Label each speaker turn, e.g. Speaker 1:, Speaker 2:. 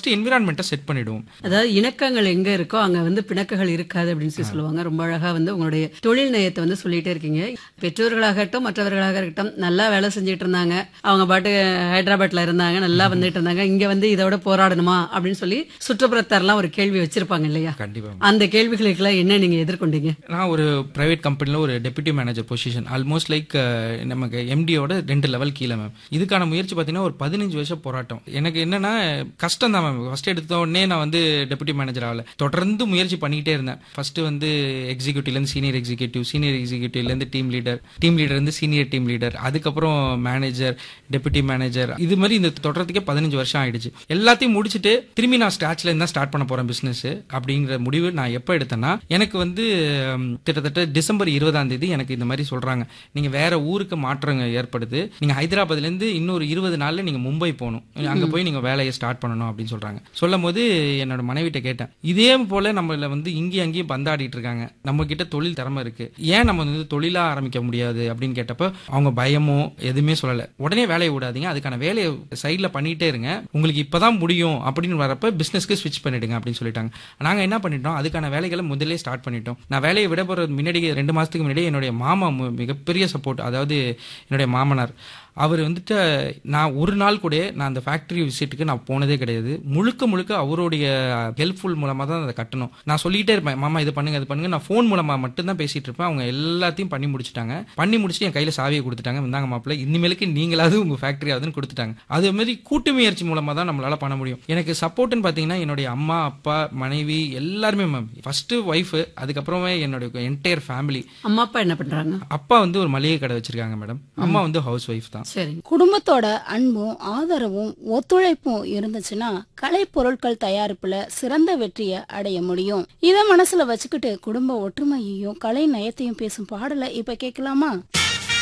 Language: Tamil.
Speaker 1: ஃபர்ஸ்ட் என்விரான்மெண்ட்டை செட் பண்ணிடுவோம்
Speaker 2: அதாவது இணக்கங்கள் எங்க இருக்கோ அங்க வந்து பிணக்குகள் இருக்காது அப்படின்னு சொல்லி சொல்லுவாங்க ரொம்ப அழகா வந்து உங்களுடைய தொழில் நயத்தை வந்து சொல்லிட்டே இருக்கீங்க பெற்றோர்களாகட்டும் மற்றவர்களாக இருக்கட்டும் நல்லா வேலை செஞ்சுட்டு இருந்தாங்க அவங்க பாட்டு ஹைதராபாத்ல இருந்தாங்க நல்லா வந்துட்டு இருந்தாங்க இங்க வந்து இதோட போராடணுமா அப்படின்னு சொல்லி சுற்றுப்புறத்தாரெல்லாம் ஒரு கேள்வி வச்சிருப்பாங்க இல்லையா
Speaker 1: கண்டிப்பா
Speaker 2: அந்த கேள்விகளுக்கெல்லாம் என்ன நீங்க எதிர்கொண்டீங்க
Speaker 1: நான் ஒரு பிரைவேட் கம்பெனியில் ஒரு deputy manager position almost like நமக்கு எம்டியோட ரெண்டு லெவல் கீழே மேம் இதுக்கான முயற்சி பார்த்தீங்கன்னா ஒரு பதினஞ்சு வருஷம் போராட்டம் எனக்கு என்னன்னா கஷ்டம் தான் மேம் ஃபர்ஸ்ட் எடுத்த உடனே நான் வந்து டெபுட்டி மேனேஜர் ஆகல தொடர்ந்து முயற்சி பண்ணிக்கிட்டே இருந்தேன் ஃபர்ஸ்ட் வந்து எக்ஸிக்யூட்டிவ்லேருந்து சீனியர் எக்ஸிக்யூட்டிவ் சீனியர் எக்ஸிக்யூட்டிவ்லேருந்து டீம் லீடர் டீம் லீடர் இருந்து சீனியர் டீம் லீடர் அதுக்கப்புறம் மேனேஜர் டெபுட்டி மேனேஜர் இது மாதிரி இந்த தொடர்றதுக்கே பதினஞ்சு வருஷம் ஆயிடுச்சு எல்லாத்தையும் முடிச்சுட்டு திரும்பி நான் ஸ்டார்ட்ல இருந்தா ஸ்டார்ட் பண்ண போறேன் பிசினஸ் அப்படிங்கிற முடிவு நான் எப்போ எடுத்தேன்னா எனக்கு வந்து ஹம், கிட்டத்தட்ட டிசம்பர் இருபதாம் தேதி எனக்கு இந்த மாதிரி சொல்றாங்க நீங்க வேற ஊருக்கு மாற்றங்க ஏற்படுது நீங்க ஹைதராபாத்ல இருந்து இன்னொரு இருபது நாள்ல நீங்க மும்பை போகணும் அங்க போய் நீங்க வேலையை ஸ்டார்ட் பண்ணணும் அப்படின்னு சொல்றாங்க சொல்லும் போது என்னோட மனைவிட்ட கேட்டேன் இதே போல நம்மள வந்து இங்கேயும் அங்கேயும் பந்தாடிட்டு இருக்காங்க நம்ம கிட்ட தொழில் திறமை இருக்கு ஏன் நம்ம வந்து தொழிலா ஆரம்பிக்க முடியாது அப்படின்னு கேட்டப்ப அவங்க பயமோ எதுவுமே சொல்லல உடனே வேலையை விடாதீங்க அதுக்கான வேலையை சைட்ல பண்ணிட்டே இருங்க உங்களுக்கு இப்பதான் முடியும் அப்படின்னு வரப்ப பிசினஸ்க்கு ஸ்விட்ச் பண்ணிடுங்க அப்படின்னு சொல்லிட்டாங்க நாங்க என்ன பண்ணிட்டோம் அதுக்கான வேலைகளை முதல்ல ஸ்டார்ட் பண்ணிட்டோம் நான் வேலையை விட போறது முன்னாடி ரெண்டு மாசத்துக்கு முன்னாடி என்னுடைய மாமா மு- மிகப்பெரிய சப்போர்ட் அதாவது என்னுடைய மாமனார் அவர் வந்துட்டு நான் ஒரு நாள் கூட நான் அந்த ஃபேக்டரி விசிட்டுக்கு நான் போனதே கிடையாது முழுக்க முழுக்க அவருடைய ஹெல்ப்ஃபுல் மூலமா தான் அதை கட்டணும் நான் சொல்லிட்டே இருப்பேன் மாமா இது பண்ணுங்க இது பண்ணுங்க நான் ஃபோன் மூலமா மட்டும் தான் பேசிட்டு இருப்பேன் அவங்க எல்லாத்தையும் பண்ணி முடிச்சிட்டாங்க பண்ணி முடிச்சுட்டு என் கையில சாவியை கொடுத்துட்டாங்க இந்தாங்க மாப்பிள்ள இனிமேலுக்கு நீங்களாவது உங்க ஃபேக்டரி ஆகுதுன்னு கொடுத்துட்டாங்க அதே மாதிரி கூட்டு முயற்சி மூலமா தான் நம்மளால பண்ண முடியும் எனக்கு சப்போர்ட்னு பாத்தீங்கன்னா என்னுடைய அம்மா அப்பா மனைவி எல்லாருமே மேம் ஃபர்ஸ்ட் ஒய்ஃப் அதுக்கப்புறமே என்னுடைய என்டையர் ஃபேமிலி
Speaker 2: அம்மா அப்பா என்ன பண்றாங்க
Speaker 1: அப்பா வந்து ஒரு மளிகை கடை வச்சிருக்காங்க மேடம் அம்மா வந்து ஹவுஸ் ஒய்ஃப் தான்
Speaker 2: சரி
Speaker 3: குடும்பத்தோட அன்பும் ஆதரவும் ஒத்துழைப்பும் இருந்துச்சுன்னா கலைப்பொருட்கள் தயாரிப்புல சிறந்த வெற்றியை அடைய முடியும் இத மனசுல வச்சுக்கிட்டு குடும்ப ஒற்றுமையையும் கலை நயத்தையும் பேசும் பாடலை இப்ப கேட்கலாமா